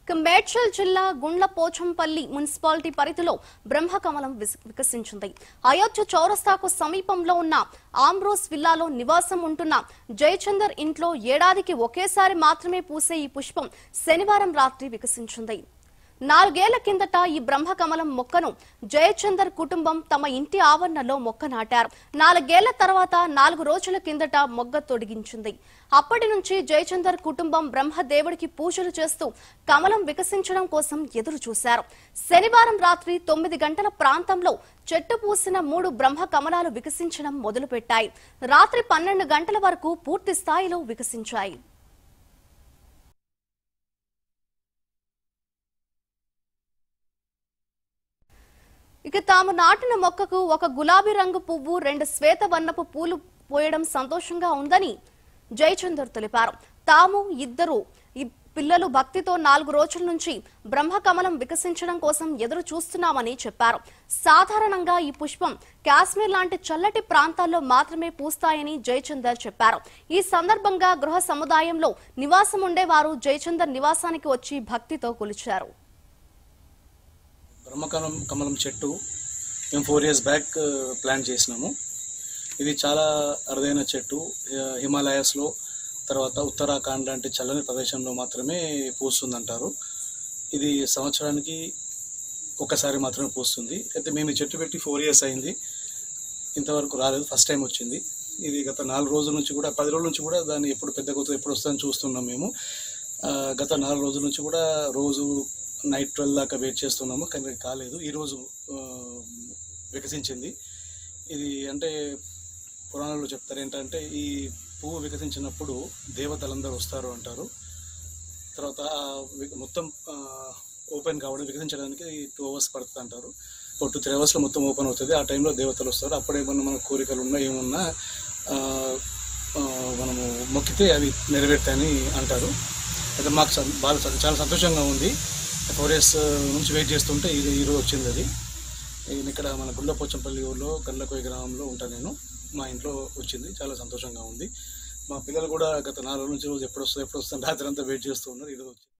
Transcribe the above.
ఇక మేడ్చల్ జిల్లా గుండ్లపోచంపల్లి మున్సిపాలిటీ పరిధిలో బ్రహ్మకమలం విస్- వికసించింది అయోధ్య చౌరస్తాకు సమీపంలో ఉన్న ఆమ్రోస్ విల్లాలో నివాసం ఉంటున్న జయచందర్ ఇంట్లో ఏడాదికి ఒకేసారి మాత్రమే పూసే ఈ పుష్పం శనివారం రాత్రి వికసించింది నాలుగేళ్ల కిందట ఈ బ్రహ్మకమలం మొక్కను జయచందర్ కుటుంబం తమ ఇంటి ఆవరణలో మొక్క నాటారు నాలుగేళ్ల తర్వాత నాలుగు రోజుల కిందట మొగ్గ తొడిగించింది అప్పటి నుంచి జయచందర్ కుటుంబం బ్రహ్మదేవుడికి పూజలు చేస్తూ కమలం వికసించడం కోసం ఎదురు చూశారు శనివారం రాత్రి తొమ్మిది గంటల ప్రాంతంలో చెట్టు పూసిన మూడు బ్రహ్మ కమలాలు వికసించడం మొదలుపెట్టాయి రాత్రి పన్నెండు గంటల వరకు పూర్తి స్థాయిలో వికసించాయి ఇక తాము నాటిన మొక్కకు ఒక గులాబీ రంగు పువ్వు రెండు శ్వేత వర్ణపు పూలు పోయడం సంతోషంగా ఉందని జయచందర్ తెలిపారు తాము ఇద్దరు ఈ పిల్లలు భక్తితో నాలుగు రోజుల నుంచి బ్రహ్మకమలం వికసించడం కోసం ఎదురు చూస్తున్నామని చెప్పారు సాధారణంగా ఈ పుష్పం కాశ్మీర్ లాంటి చల్లటి ప్రాంతాల్లో మాత్రమే పూస్తాయని జయచందర్ చెప్పారు ఈ సందర్భంగా గృహ సముదాయంలో నివాసం ఉండేవారు జయచందర్ నివాసానికి వచ్చి భక్తితో కొలిచారు బ్రహ్మకమలం కమలం చెట్టు మేము ఫోర్ ఇయర్స్ బ్యాక్ ప్లాంట్ చేసినాము ఇది చాలా అరుదైన చెట్టు హి- హిమాలయాస్లో తర్వాత ఉత్తరాఖండ్ లాంటి చల్లని ప్రదేశంలో మాత్రమే పూస్తుందంటారు ఇది సంవత్సరానికి ఒకసారి మాత్రమే పూస్తుంది అయితే మేము ఈ చెట్టు పెట్టి ఫోర్ ఇయర్స్ అయింది ఇంతవరకు రాలేదు ఫస్ట్ టైం వచ్చింది ఇది గత నాలుగు రోజుల నుంచి కూడా పది రోజుల నుంచి కూడా దాన్ని ఎప్పుడు పెద్ద కొత్త ఎప్పుడు వస్తుందని చూస్తున్నాం మేము ఆ, గత నాలుగు రోజుల నుంచి కూడా రోజు నైట్ ట్వెల్వ్ దాకా వెయిట్ చేస్తున్నాము కానీ కాలేదు ఈరోజు ఆ, వికసించింది ఇది అంటే పురాణాల్లో చెప్తారు ఏంటంటే ఈ పువ్వు వికసించినప్పుడు దేవతలందరూ వస్తారు అంటారు తర్వాత ఆ వి- మొత్తం ఓపెన్ కావడం వికసించడానికి టూ అవర్స్ పడుతుంది అంటారు ఒక టూ త్రీ అవర్స్లో మొత్తం ఓపెన్ అవుతుంది ఆ టైంలో దేవతలు వస్తారు అప్పుడేమన్నా మన కోరికలు ఉన్నా ఏమున్నా ఆ, ఆ, మనము మొక్కితే అవి నెరవేరుతాయని అంటారు అయితే మాకు సం- బాగా సం- చాలా సంతోషంగా ఉంది ఫోర్ ఇయర్స్ నుంచి వెయిట్ చేస్తుంటే ఇది ఈరోజు వచ్చింది అది నేను ఇక్కడ మన గుండపోచంపల్లి ఊర్లో గండ్లకోయి గ్రామంలో ఉంటాను నేను మా ఇంట్లో వచ్చింది చాలా సంతోషంగా ఉంది మా పిల్లలు కూడా గత నాలుగు రోజుల నుంచి రోజు ఎప్పుడు వస్తుంది ఎప్పుడు వస్తుంది రాత్రి అంతా వెయిట్ చేస్తూ ఉన్నారు ఈరోజు వచ్చింది